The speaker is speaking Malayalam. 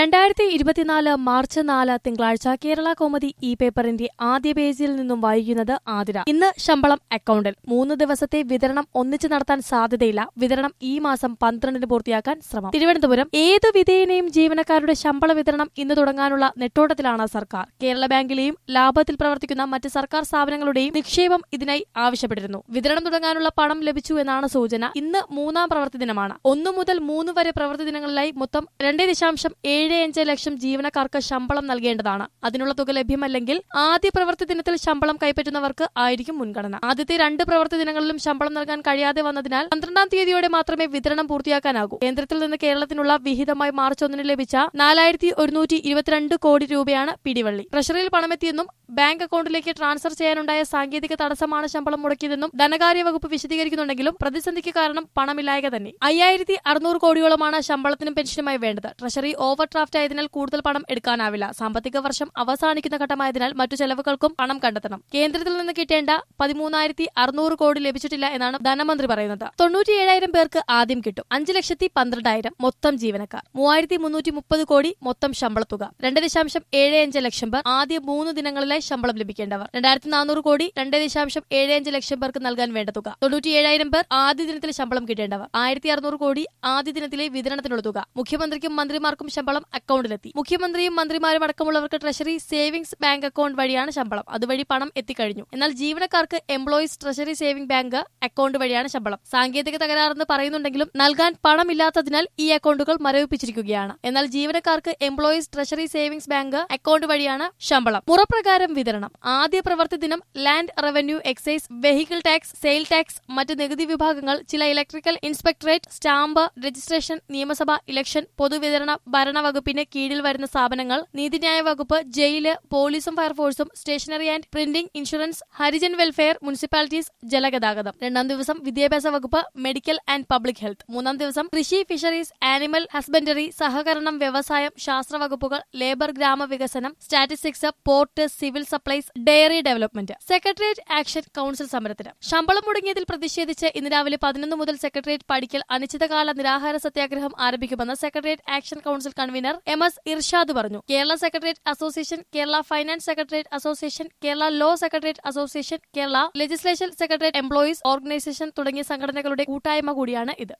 രണ്ടായിരത്തി ഇരുപത്തിനാല് മാർച്ച് നാല് തിങ്കളാഴ്ച കേരള കോമതി ഇ പേപ്പറിന്റെ ആദ്യ പേജിൽ നിന്നും വായിക്കുന്നത് ആതിര ഇന്ന് ശമ്പളം അക്കൌണ്ടിൽ മൂന്ന് ദിവസത്തെ വിതരണം ഒന്നിച്ചു നടത്താൻ സാധ്യതയില്ല വിതരണം ഈ മാസം പന്ത്രണ്ടിന് പൂർത്തിയാക്കാൻ ശ്രമം തിരുവനന്തപുരം ഏത് വിധേയനെയും ജീവനക്കാരുടെ ശമ്പള വിതരണം ഇന്ന് തുടങ്ങാനുള്ള നെട്ടോട്ടത്തിലാണ് സർക്കാർ കേരള ബാങ്കിലെയും ലാഭത്തിൽ പ്രവർത്തിക്കുന്ന മറ്റ് സർക്കാർ സ്ഥാപനങ്ങളുടെയും നിക്ഷേപം ഇതിനായി ആവശ്യപ്പെട്ടിരുന്നു വിതരണം തുടങ്ങാനുള്ള പണം ലഭിച്ചു എന്നാണ് സൂചന ഇന്ന് മൂന്നാം പ്രവൃത്തി ദിനമാണ് ഒന്നു മുതൽ മൂന്ന് വരെ പ്രവൃത്തി ദിനങ്ങളിലായി മൊത്തം രണ്ട് ദശാംശം ഏഴ് അഞ്ച് ലക്ഷം ജീവനക്കാർക്ക് ശമ്പളം നൽകേണ്ടതാണ് അതിനുള്ള തുക ലഭ്യമല്ലെങ്കിൽ ആദ്യ പ്രവൃത്തി ദിനത്തിൽ ശമ്പളം കൈപ്പറ്റുന്നവർക്ക് ആയിരിക്കും മുൻഗണന ആദ്യത്തെ രണ്ട് പ്രവൃത്തി ദിനങ്ങളിലും ശമ്പളം നൽകാൻ കഴിയാതെ വന്നതിനാൽ പന്ത്രണ്ടാം തീയതിയോടെ മാത്രമേ വിതരണം പൂർത്തിയാക്കാനാകൂ കേന്ദ്രത്തിൽ നിന്ന് കേരളത്തിനുള്ള വിഹിതമായി മാർച്ച് ഒന്നിന് ലഭിച്ച നാലായിരത്തി ഒരുന്നൂറ്റി ഇരുപത്തിരണ്ട് കോടി രൂപയാണ് പിടിവള്ളി ട്രഷറിയിൽ പണമെത്തിയെന്നും ബാങ്ക് അക്കൌണ്ടിലേക്ക് ട്രാൻസ്ഫർ ചെയ്യാനുണ്ടായ സാങ്കേതിക തടസ്സമാണ് ശമ്പളം മുടക്കിയതെന്നും ധനകാര്യ വകുപ്പ് വിശദീകരിക്കുന്നുണ്ടെങ്കിലും പ്രതിസന്ധിക്ക് കാരണം പണമില്ലായക തന്നെ അയ്യായിരത്തി അറുന്നൂറ് കോടിയോളമാണ് ശമ്പളത്തിനും പെൻഷനുമായി വേണ്ടത് ട്രഷറി ഓവർ ഡ്രാഫ്റ്റ് ആയതിനാൽ കൂടുതൽ പണം എടുക്കാനാവില്ല സാമ്പത്തിക വർഷം അവസാനിക്കുന്ന ഘട്ടമായതിനാൽ മറ്റു ചെലവുകൾക്കും പണം കണ്ടെത്തണം കേന്ദ്രത്തിൽ നിന്ന് കിട്ടേണ്ട പതിമൂന്നായിരത്തി അറുന്നൂറ് കോടി ലഭിച്ചിട്ടില്ല എന്നാണ് ധനമന്ത്രി പറയുന്നത് തൊണ്ണൂറ്റിയേഴായിരം പേർക്ക് ആദ്യം കിട്ടും അഞ്ച് ലക്ഷത്തി പന്ത്രണ്ടായിരം മൊത്തം ജീവനക്കാർ മൂവായിരത്തി മുന്നൂറ്റി മുപ്പത് കോടി മൊത്തം ശമ്പളത്തുക രണ്ട് ദശാംശം ഏഴ് അഞ്ച് ലക്ഷം പേർ ആദ്യ മൂന്ന് ദിനങ്ങളിലെ ശമ്പളം ലഭിക്കേണ്ടവർ രണ്ടായിരത്തി നാനൂറ് കോടി രണ്ട് ദശാംശം ഏഴ് അഞ്ച് ലക്ഷം പേർക്ക് നൽകാൻ വേണ്ട തുക തൊണ്ണൂറ്റിയേഴായിരം പേർ ആദ്യ ദിനത്തിൽ ശമ്പളം കിട്ടേണ്ടവർ ആയിരത്തി അറുന്നൂറ് കോടി ആദ്യ ദിനത്തിലെ വിതരണത്തിനുള്ള തുക മുഖ്യമന്ത്രിക്കും മന്ത്രിമാർക്കും ശമ്പളം അക്കൌണ്ടിലെത്തി മുഖ്യമന്ത്രിയും മന്ത്രിമാരും അടക്കമുള്ളവർക്ക് ട്രഷറി സേവിംഗ്സ് ബാങ്ക് അക്കൌണ്ട് വഴിയാണ് ശമ്പളം അതുവഴി പണം എത്തിക്കഴിഞ്ഞു എന്നാൽ ജീവനക്കാർക്ക് employees treasury saving bank account വഴിയാണ് ശമ്പളം സാങ്കേതിക തകരാറെന്ന് പറയുന്നുണ്ടെങ്കിലും നൽകാൻ പണമില്ലാത്തതിനാൽ ഈ അക്കൌണ്ടുകൾ മരവിപ്പിച്ചിരിക്കുകയാണ് എന്നാൽ ജീവനക്കാർക്ക് employees treasury savings bank account വഴിയാണ് ശമ്പളം മുറപ്രകാരം വിതരണം ആദ്യ പ്രവൃത്തി ദിനം land revenue excise vehicle tax sale tax മറ്റ് നികുതി വിഭാഗങ്ങൾ ചില ഇലക്ട്രിക്കൽ ഇൻസ്പെക്ടറേറ്റ് സ്റ്റാമ്പ് രജിസ്ട്രേഷൻ നിയമസഭ ഇലക്ഷൻ പൊതുവിതരണ ഭരണ വകുപ്പിന് കീഴിൽ വരുന്ന സ്ഥാപനങ്ങൾ നീതിന്യായ വകുപ്പ് ജയില് പോലീസും ഫയർഫോഴ്സും stationery and printing insurance Harijan welfare municipalities ജലഗതാഗതം രണ്ടാം ദിവസം വിദ്യാഭ്യാസ വകുപ്പ് മെഡിക്കൽ ആൻഡ് പബ്ലിക് ഹെൽത്ത് മൂന്നാം ദിവസം കൃഷി ഫിഷറീസ് ആനിമൽ ഹസ്ബൻഡറി സഹകരണം വ്യവസായം ശാസ്ത്ര വകുപ്പുകൾ ലേബർ ഗ്രാമവികസനം statistics port civil supplies dairy development secretariat action council സമരത്തിന് ശമ്പളം മുടങ്ങിയതിൽ പ്രതിഷേധിച്ച് ഇന്ന് രാവിലെ പതിനൊന്ന് മുതൽ സെക്രട്ടേറിയറ്റ് പടിക്കൽ അനിശ്ചിതകാല നിരാഹാര സത്യാഗ്രഹം ആരംഭിക്കുമെന്ന് secretariat action council convener M S Irshad പറഞ്ഞു Kerala secretariat association Kerala finance secretariat association Kerala law secretariat association Kerala legislation secretariat employees organisation തുടങ്ങിയ സംഘടനകളുടെ കൂട്ടായ്മ കൂടിയാണ് ഇത്